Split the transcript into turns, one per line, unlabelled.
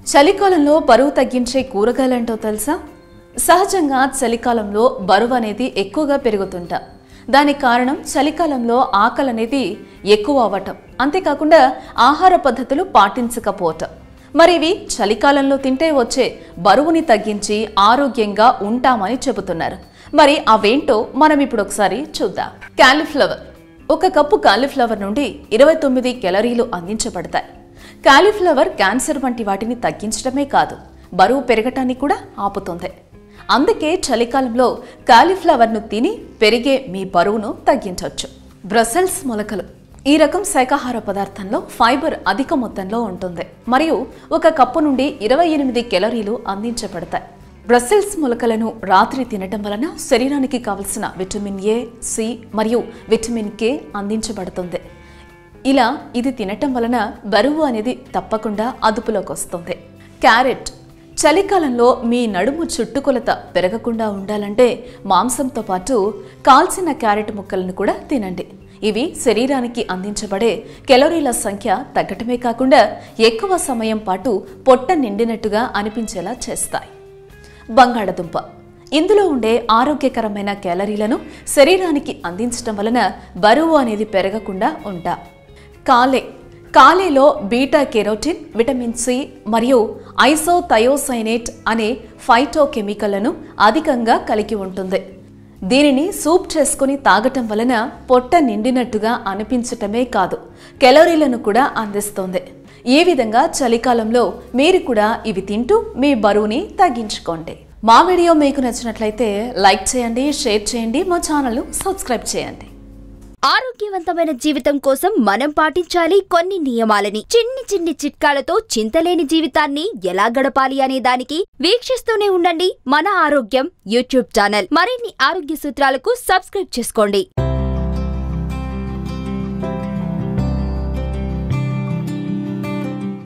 చలికాలంలో బరువు తగ్గించే కూరగాయలేంటో తెలుసా సహజంగా చలికాలంలో బరువు అనేది ఎక్కువగా పెరుగుతుంటా దానికి కారణం చలికాలంలో ఆకలి అనేది ఎక్కువ అవ్వటం అంతేకాకుండా ఆహార పద్ధతులు పాటించకపోవటం మరి ఇవి చలికాలంలో తింటే వచ్చే బరువుని తగ్గించి ఆరోగ్యంగా ఉంటామని చెబుతున్నారు మరి అవేంటో మనం ఇప్పుడు ఒకసారి చూద్దాం క్యాలీఫ్లవర్ ఒక కప్పు కాలీఫ్లవర్ నుండి ఇరవై తొమ్మిది కెలరీలు అందించబడతాయి కాలీఫ్లవర్ క్యాన్సర్ వంటి వాటిని తగ్గించడమే కాదు బరువు పెరగటాన్ని కూడా ఆపుతుంది అందుకే చలికాలంలో కాలీఫ్లవర్ను తిని పెరిగే మీ బరువును తగ్గించవచ్చు బ్రసెల్స్ మొలకలు ఈ రకం శాకాహార పదార్థంలో ఫైబర్ అధిక మొత్తంలో ఉంటుంది మరియు ఒక కప్పు నుండి ఇరవై ఎనిమిది కెలరీలు అందించబడతాయి బ్రసెల్స్ మొలకలను రాత్రి తినటం వలన శరీరానికి కావలసిన విటమిన్ ఏ సి మరియు విటమిన్ కే అందించబడుతుంది ఇలా ఇది తినటం వలన బరువు అనేది తప్పకుండా అదుపులోకి వస్తుంది క్యారెట్ చలికాలంలో మీ నడుము చుట్టుకొలత పెరగకుండా ఉండాలంటే మాంసంతో పాటు కాల్చిన క్యారెట్ ముక్కలను కూడా తినండి ఇవి శరీరానికి అందించబడే కెలోరీల సంఖ్య తగ్గటమే కాకుండా ఎక్కువ సమయం పాటు పొట్ట నిండినట్టుగా అనిపించేలా చేస్తాయి బంగాళదుంప ఇందులో ఉండే ఆరోగ్యకరమైన క్యాలరీలను శరీరానికి అందించడం వలన బరువు అనేది పెరగకుండా ఉంటా కాలే కాలేలో బీటా కెరోటిన్ విటమిన్ సి మరియు ఐసోథయోసైనేట్ అనే ఫైటోకెమికల్లను అధికంగా కలిగి ఉంటుంది దీనిని సూప్ చేసుకుని తాగటం వలన పొట్ట నిండినట్టుగా అనిపించటమే కాదు కెలోరీలను కూడా అందిస్తుంది ఈ విధంగా చలికాలంలో మీరు కూడా ఇవి తింటూ మీ బరువుని తగ్గించుకోండి మా వీడియో మీకు నచ్చినట్లయితే లైక్ చేయండి షేర్ చేయండి మా ఛానల్ను సబ్స్క్రైబ్ చేయండి
ఆరోగ్యవంతమైన జీవితం కోసం మనం పాటించాలి కొన్ని నియమాలని చిన్ని చిన్ని చిట్కాలతో చింతలేని జీవితాన్ని ఎలా గడపాలి అనే దానికి వీక్షిస్తూనే ఉండండి మన ఆరోగ్యం యూట్యూబ్ ఛానల్ మరిన్ని ఆరోగ్య సూత్రాలకు సబ్స్క్రైబ్ చేసుకోండి